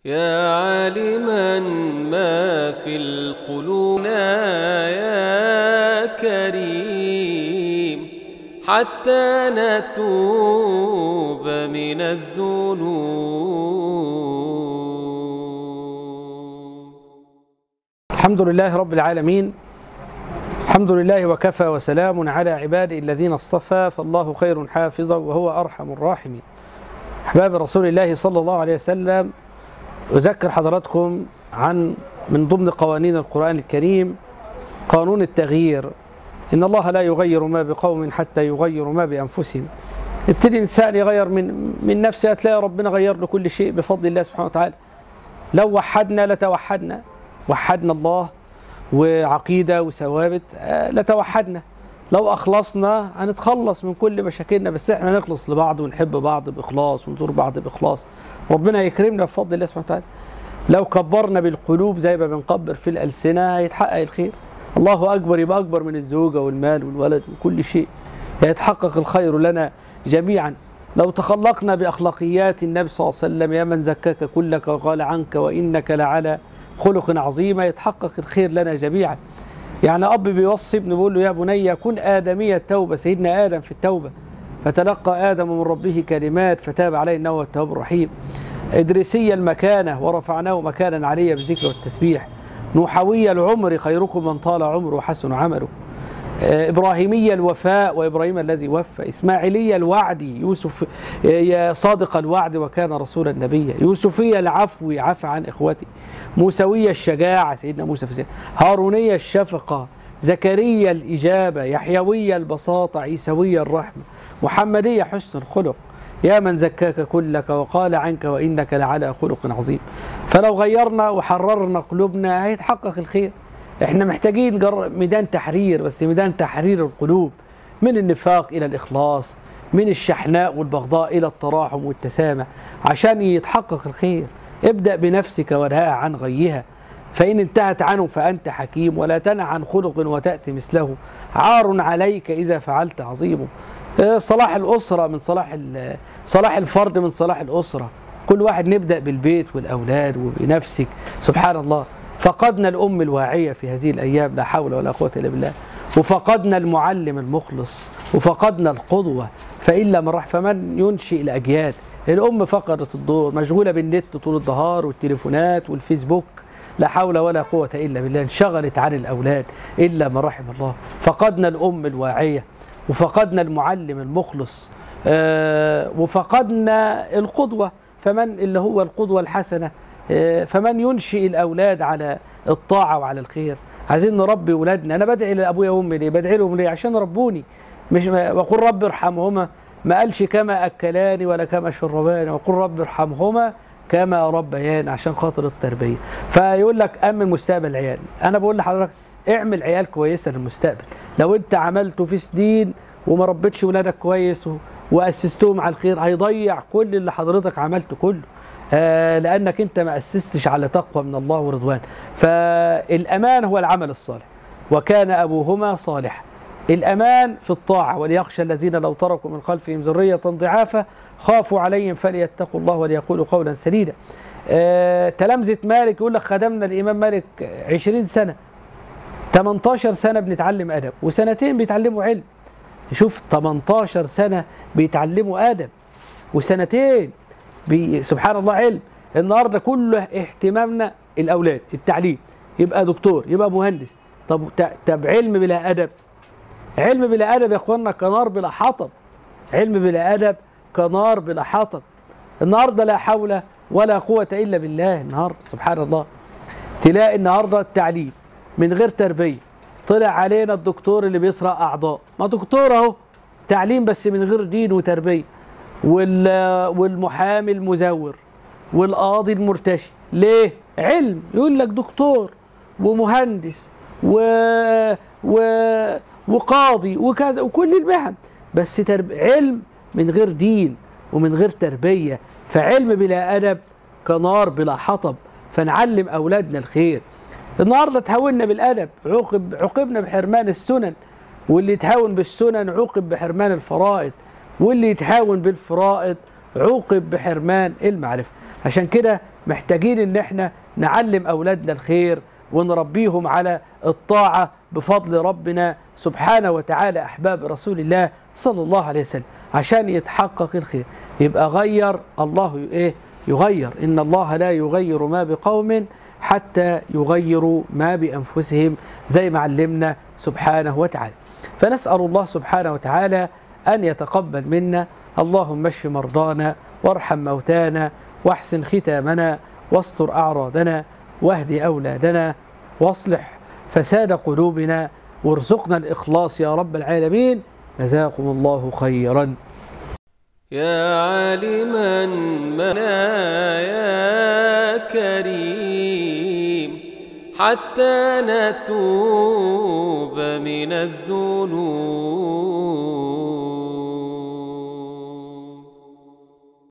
يا عالما ما في القلوب يا كريم حتى نتوب من الذنوب الحمد لله رب العالمين الحمد لله وكفى وسلام على عباده الذين اصطفى فالله خير حافظا وهو أرحم الراحمين أحباب رسول الله صلى الله عليه وسلم أذكر حضراتكم عن من ضمن قوانين القرآن الكريم قانون التغيير إن الله لا يغير ما بقوم حتى يغيروا ما بأنفسهم يبتدي الإنسان يغير من من نفسه هتلاقي ربنا غير له كل شيء بفضل الله سبحانه وتعالى لو وحدنا لتوحدنا وحدنا الله وعقيدة وثوابت آه، لتوحدنا لو أخلصنا هنتخلص من كل مشاكلنا بس احنا نخلص لبعض ونحب بعض بإخلاص ونزور بعض بإخلاص ربنا يكرمنا بفضل الله سبحانه وتعالى لو كبرنا بالقلوب زي ما بنكبر في الألسنة هيتحقق الخير الله أكبر يبقى أكبر من الزوجة والمال والولد وكل شيء يتحقق الخير لنا جميعا لو تخلقنا بأخلاقيات النبي صلى الله عليه وسلم يا من زكاك كلك وقال عنك وإنك لعلى خلق عظيم يتحقق الخير لنا جميعا يعني أب بيوصي ابنه بيقول له يا بني كن آدمية التوبة سيدنا آدم في التوبة فتلقى آدم من ربه كلمات فتاب عليه إنه هو التواب الرحيم إدريسية المكانة ورفعناه مكانا عليا بالذكر والتسبيح نوحوية العمر خيركم من طال عمره وحسن عمله آه، إبراهيمية الوفاء وإبراهيم الذي وفى إسماعيلية الوعد يوسف آه، يا صادق الوعد وكان رسولا نبيا يوسفية العفو عفى عن إخوته موسوية الشجاعة سيدنا موسى في السجن. هارونية الشفقة زكريا الإجابة يحيوية البساطة عيسوية الرحمة محمدية حسن الخلق يا من زكاك كلك وقال عنك وإنك لعلى خلق عظيم فلو غيرنا وحررنا قلوبنا هيتحقق الخير احنا محتاجين جر... ميدان تحرير بس ميدان تحرير القلوب من النفاق إلى الإخلاص من الشحناء والبغضاء إلى التراحم والتسامح عشان يتحقق الخير ابدأ بنفسك وانهاها عن غيها فإن انتهت عنه فأنت حكيم ولا تنع عن خلق وتأتي مثله عار عليك إذا فعلت عظيم آه، صلاح الأسرة من صلاح ال- صلاح الفرد من صلاح الأسرة كل واحد نبدأ بالبيت والأولاد وبنفسك سبحان الله فقدنا الأم الواعية في هذه الأيام لا حول ولا قوة إلا بالله وفقدنا المعلم المخلص وفقدنا القدوة فإلا من رح فمن ينشئ الأجيال الأم فقدت الدور مشغولة بالنت طول النهار والتليفونات والفيسبوك لا حول ولا قوة إلا بالله انشغلت عن الأولاد إلا من رحم الله فقدنا الأم الواعية وفقدنا المعلم المخلص آه، وفقدنا القدوة فمن اللي هو القدوة الحسنة آه، فمن ينشئ الأولاد على الطاعة وعلى الخير عايزين نربي أولادنا أنا بدعي لأبويا وأمي ليه بدعي لهم ليه عشان ربوني مش ما- وقل رب ارحمهما ما قالش كما أكلاني ولا كما شرباني وقل رب ارحمهما كما ربيان عشان خاطر التربية فيقول لك أمن مستقبل العيال أنا بقول لحضرتك اعمل عيال كويسة للمستقبل لو أنت عملته في سنين وما ربيتش ولادك كويس و- وأسستهم على الخير هيضيع كل اللي حضرتك عملته كله آه لأنك أنت ما أسستش على تقوى من الله ورضوان فالأمان هو العمل الصالح وكان أبوهما صالحا الأمان في الطاعة وليخشى الذين لو تركوا من خلفهم ذرية ضعافا خافوا عليهم فليتقوا الله وليقولوا قولا سديدا آه تلامذة مالك يقول لك خدمنا الإمام مالك 20 سنة 18 سنة بنتعلم أدب وسنتين بيتعلموا علم شوف 18 سنة بيتعلموا آدم وسنتين بي سبحان الله علم النهارده كله اهتمامنا الأولاد التعليم يبقى دكتور يبقى مهندس طب ت- طب علم بلا أدب علم بلا أدب يا إخوانا كنار بلا حطب علم بلا أدب كنار بلا حطب النهارده لا حول ولا قوة إلا بالله النهارده سبحان الله تلاقي النهارده التعليم من غير تربيه طلع علينا الدكتور اللي بيسرق اعضاء ما دكتور اهو تعليم بس من غير دين وتربيه وال والمحامي المزور والقاضي المرتشي ليه علم يقول لك دكتور ومهندس و... و... وقاضي وكذا وكل المهن بس ترب... علم من غير دين ومن غير تربيه فعلم بلا ادب كنار بلا حطب فنعلم اولادنا الخير النهارده تهاونا بالادب عوقب عوقبنا بحرمان السنن واللي يتهاون بالسنن عوقب بحرمان الفرائض واللي يتهاون بالفرائض عوقب بحرمان المعرفه عشان كده محتاجين ان احنا نعلم اولادنا الخير ونربيهم على الطاعة بفضل ربنا سبحانه وتعالى أحباب رسول الله صلى الله عليه وسلم عشان يتحقق الخير يبقى غير الله إيه يغير إن الله لا يغير ما بقوم حتى يغيروا ما بأنفسهم زي ما علمنا سبحانه وتعالى فنسأل الله سبحانه وتعالى أن يتقبل منا اللهم اشف مرضانا وارحم موتانا واحسن ختامنا واستر أعراضنا واهد أولادنا واصلح فساد قلوبنا وارزقنا الإخلاص يا رب العالمين جزاكم الله خيرا يا عالما منا يا كريم حتى نتوب من الذنوب